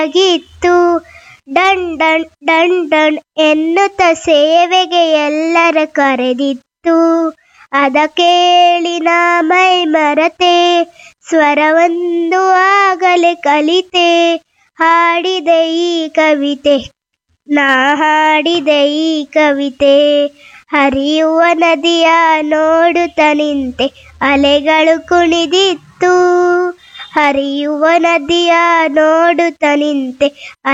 ಆಗಿತ್ತು ಡಣ್ ಡಣ್ ಡಣ್ ಡಣ್ ಎನ್ನುತ್ತ ಸೇವೆಗೆ ಎಲ್ಲರ ಕರೆದಿತ್ತು ಅದ ಕೇಳಿ ನಾ ಮೈ ಮರತೆ ಸ್ವರವೊಂದು ಆಗಲೇ ಕಲಿತೆ ಹಾಡಿದೆ ಈ ಕವಿತೆ ನಾ ಹಾಡಿದೆ ಈ ಕವಿತೆ ಹರಿಯುವ ನದಿಯ ನೋಡುತ್ತ ನಿಂತೆ ಅಲೆಗಳು ಕುಣಿದಿತ್ತು ಹರಿಯುವ ನದಿಯ ನೋಡುತ್ತ ನಿಂತೆ